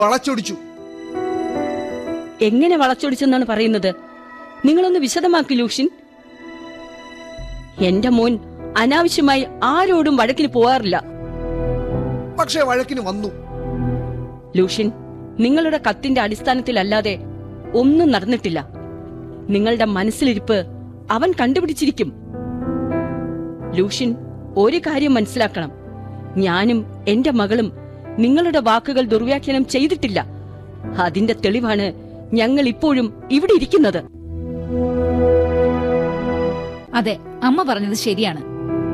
വളച്ചൊടിച്ചു എങ്ങനെ വളച്ചൊടിച്ചെന്നാണ് പറയുന്നത് നിങ്ങളൊന്ന് വിശദമാക്കി ലൂഷിൻ എന്റെ മോൻ അനാവശ്യമായി ആരോടും വഴക്കിന് പോവാറില്ല പക്ഷേ വഴക്കിന് വന്നു ലൂഷിൻ നിങ്ങളുടെ കത്തിന്റെ അടിസ്ഥാനത്തിലല്ലാതെ ഒന്നും നടന്നിട്ടില്ല നിങ്ങളുടെ മനസ്സിലിരിപ്പ് അവൻ കണ്ടുപിടിച്ചിരിക്കും ലൂഷിൻ ഒരു കാര്യം മനസ്സിലാക്കണം ഞാനും എന്റെ മകളും നിങ്ങളുടെ വാക്കുകൾ ദുർവ്യാഖ്യാനം ചെയ്തിട്ടില്ല അതിന്റെ തെളിവാണ് ഞങ്ങൾ ഇപ്പോഴും ഇവിടെ ഇരിക്കുന്നത് അതെ അമ്മ പറഞ്ഞത് ശരിയാണ്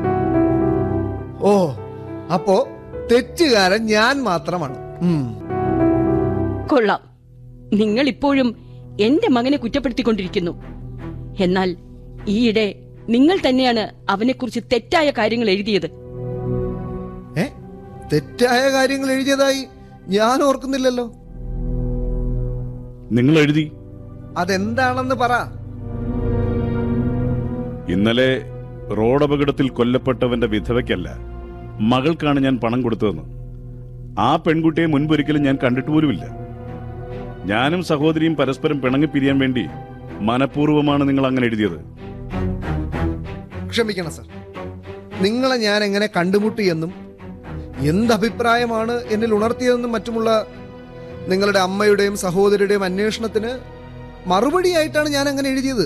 ഓ അപ്പോ തെറ്റുകാരൻ ഞാൻ മാത്രമാണ് ഉം. കൊള്ളാം നിങ്ങൾ ഇപ്പോഴും എന്റെ മകനെ കുറ്റപ്പെടുത്തിക്കൊണ്ടിരിക്കുന്നു എന്നാൽ ഈയിടെ നിങ്ങൾ തന്നെയാണ് അവനെക്കുറിച്ച് തെറ്റായ കാര്യങ്ങൾ എഴുതിയത് ഏ തെറ്റായ കാര്യങ്ങൾ എഴുതിയതായി ഞാൻ ഓർക്കുന്നില്ലല്ലോ നിങ്ങൾ എഴുതി അതെന്താണെന്ന് പറ ഇന്നലെ റോഡപകടത്തിൽ കൊല്ലപ്പെട്ടവന്റെ വിധവയ്ക്കല്ല മകൾക്കാണ് ഞാൻ പണം കൊടുത്തതെന്ന് ആ പെൺകുട്ടിയെ മുൻപൊരിക്കലും ഞാൻ കണ്ടിട്ട് പോലുമില്ല ഞാനും സഹോദരിയും പരസ്പരം പിണങ്ങി പിരിയാൻ വേണ്ടി മനഃപൂർവ്വമാണ് നിങ്ങൾ അങ്ങനെ എഴുതിയത് ക്ഷമിക്കണം സർ നിങ്ങളെ ഞാൻ എങ്ങനെ കണ്ടുമുട്ടിയെന്നും എന്ത് അഭിപ്രായമാണ് എന്നിൽ ഉണർത്തിയതെന്നും മറ്റുമുള്ള നിങ്ങളുടെ അമ്മയുടെയും സഹോദരിയുടെയും അന്വേഷണത്തിന് മറുപടിയായിട്ടാണ് ഞാൻ അങ്ങനെ എഴുതിയത്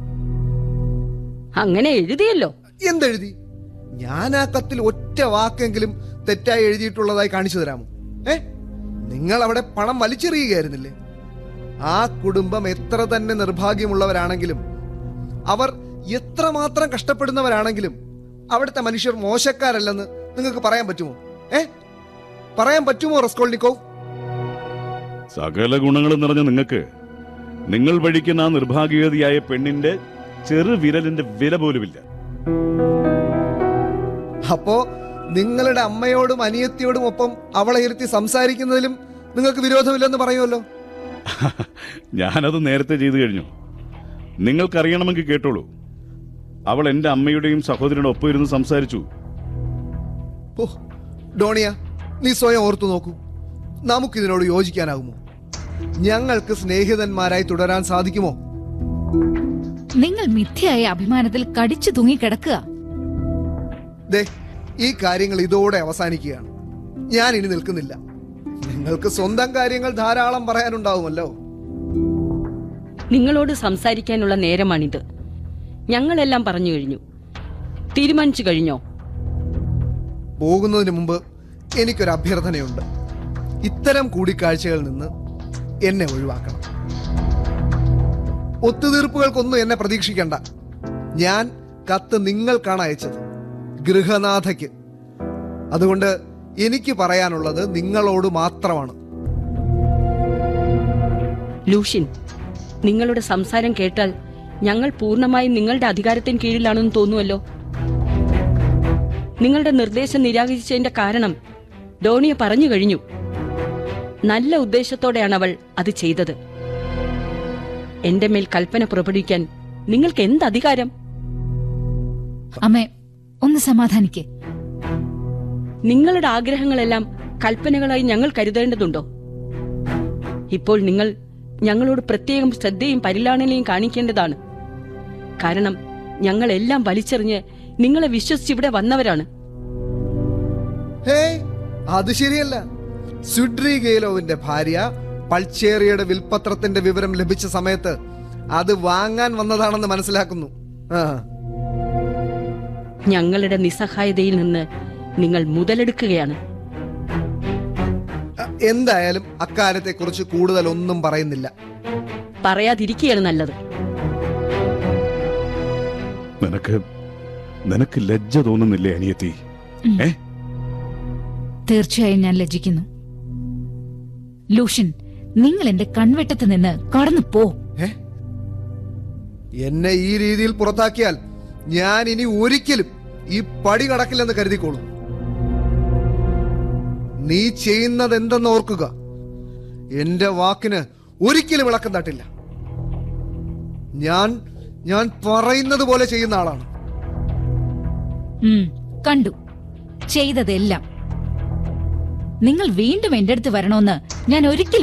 അങ്ങനെ എഴുതിയല്ലോ എന്തെഴുതി ഞാൻ ആ കത്തിൽ ഒറ്റ വാക്കെങ്കിലും തെറ്റായി എഴുതിയിട്ടുള്ളതായി കാണിച്ചു തരാമോ ഏ നിങ്ങൾ അവിടെ പണം വലിച്ചെറിയുകയായിരുന്നില്ലേ ആ കുടുംബം എത്ര തന്നെ നിർഭാഗ്യമുള്ളവരാണെങ്കിലും അവർ എത്രമാത്രം കഷ്ടപ്പെടുന്നവരാണെങ്കിലും അവിടുത്തെ മനുഷ്യർ മോശക്കാരല്ലെന്ന് നിങ്ങൾക്ക് പറയാൻ പറ്റുമോ ഏ പറയാൻ പറ്റുമോ റസ്കോൾനിക്കോവ് സകല ഗുണങ്ങളും നിറഞ്ഞ നിങ്ങൾക്ക് നിങ്ങൾ വഴിക്കുന്ന ആ നിർഭാഗ്യവതിയായ പെണ്ണിന്റെ ചെറു വിരലിന്റെ വില പോലുമില്ല അപ്പോ നിങ്ങളുടെ അമ്മയോടും അനിയത്തിയോടും ഒപ്പം അവളെ ഇരുത്തി സംസാരിക്കുന്നതിലും നിങ്ങൾക്ക് വിരോധമില്ലെന്ന് പറയുമല്ലോ ഞാനത് നേരത്തെ ചെയ്തു കഴിഞ്ഞു നിങ്ങൾക്കറിയണമെങ്കിൽ കേട്ടോളൂ അവൾ എന്റെ അമ്മയുടെയും സഹോദരിയുടെ ഒപ്പം ഇരുന്ന് സംസാരിച്ചു ഓ ഡോണിയ നീ സ്വയം ഓർത്തു നോക്കൂ നമുക്കിതിനോട് യോജിക്കാനാകുമോ ഞങ്ങൾക്ക് സ്നേഹിതന്മാരായി തുടരാൻ സാധിക്കുമോ നിങ്ങൾ മിഥ്യയായ അഭിമാനത്തിൽ കടിച്ചു തൂങ്ങിക്കിടക്കുക ദേ ഈ കാര്യങ്ങൾ ഇതോടെ അവസാനിക്കുകയാണ് ഞാൻ ഇനി നിൽക്കുന്നില്ല നിങ്ങൾക്ക് സ്വന്തം കാര്യങ്ങൾ ധാരാളം പറയാനുണ്ടാവുമല്ലോ നിങ്ങളോട് സംസാരിക്കാനുള്ള നേരമാണിത് ഞങ്ങളെല്ലാം പറഞ്ഞു കഴിഞ്ഞു തീരുമാനിച്ചു കഴിഞ്ഞോ പോകുന്നതിന് മുമ്പ് എനിക്കൊരു അഭ്യർത്ഥനയുണ്ട് ഇത്തരം കൂടിക്കാഴ്ചകളിൽ നിന്ന് എന്നെ ഒഴിവാക്കണം ഒത്തുതീർപ്പുകൾക്കൊന്നും എന്നെ പ്രതീക്ഷിക്കണ്ട ഞാൻ കത്ത് നിങ്ങൾക്കാണ് അയച്ചത് ഗൃഹനാഥയ്ക്ക് അതുകൊണ്ട് എനിക്ക് പറയാനുള്ളത് നിങ്ങളോട് മാത്രമാണ് ലൂഷിൻ നിങ്ങളുടെ സംസാരം കേട്ടാൽ ഞങ്ങൾ പൂർണ്ണമായും നിങ്ങളുടെ അധികാരത്തിന് കീഴിലാണെന്ന് തോന്നുമല്ലോ നിങ്ങളുടെ നിർദ്ദേശം നിരാകരിച്ചതിന്റെ കാരണം ഡോണിയ പറഞ്ഞു കഴിഞ്ഞു നല്ല ഉദ്ദേശത്തോടെയാണ് അവൾ അത് ചെയ്തത് എന്റെ മേൽ കൽപ്പന പുറപ്പെടുവിക്കാൻ നിങ്ങൾക്ക് എന്ത് അധികാരം അമ്മേ ഒന്ന് സമാധാനിക്കേ നിങ്ങളുടെ ആഗ്രഹങ്ങളെല്ലാം കൽപ്പനകളായി ഞങ്ങൾ കരുതേണ്ടതുണ്ടോ ഇപ്പോൾ നിങ്ങൾ ഞങ്ങളോട് പ്രത്യേകം ശ്രദ്ധയും പരിലാളനയും കാണിക്കേണ്ടതാണ് കാരണം ഞങ്ങൾ എല്ലാം വലിച്ചെറിഞ്ഞ് നിങ്ങളെ വിശ്വസിച്ചിവിടെ വന്നവരാണ് ഹേ അത് ശരിയല്ല സുഡ്രി ഗെയിലോവിന്റെ ഭാര്യ പൾച്ചേറിയുടെ വിൽപത്രത്തിന്റെ വിവരം ലഭിച്ച സമയത്ത് അത് വാങ്ങാൻ വന്നതാണെന്ന് മനസ്സിലാക്കുന്നു ആ ഞങ്ങളുടെ നിസ്സഹായതയിൽ നിന്ന് നിങ്ങൾ മുതലെടുക്കുകയാണ് അ, എന്തായാലും അക്കാര്യത്തെ കുറിച്ച് കൂടുതൽ ഒന്നും പറയുന്നില്ല പറയാതിരിക്കുകയാണ് നല്ലത് നിനക്ക് നിനക്ക് ലജ്ജ തോന്നുന്നില്ലേ അനിയത്തി ഏ തീർച്ചയായും ഞാൻ ലജ്ജിക്കുന്നു ലൂഷ്യൻ നിങ്ങൾ എന്റെ കൺവെട്ടത്ത് നിന്ന് കടന്നു പോ ഏ എന്നെ ഈ രീതിയിൽ പുറത്താക്കിയാൽ ഞാൻ ഇനി ഒരിക്കലും ഈ പടി കടക്കില്ലെന്ന് കരുതിക്കോളൂ നീ ചെയ്യുന്നത് എന്തെന്ന് ഓർക്കുക എന്റെ വാക്കിന് ഒരിക്കലും ഇളക്കം തട്ടില്ല ഞാൻ ഞാൻ പറയുന്നത് പോലെ ചെയ്യുന്ന ആളാണ് ഉം, കണ്ടു ചെയ്തതെല്ലാം നിങ്ങൾ വീണ്ടും എന്റെ അടുത്ത് വരണമെന്ന് ഞാൻ ഒരിക്കലും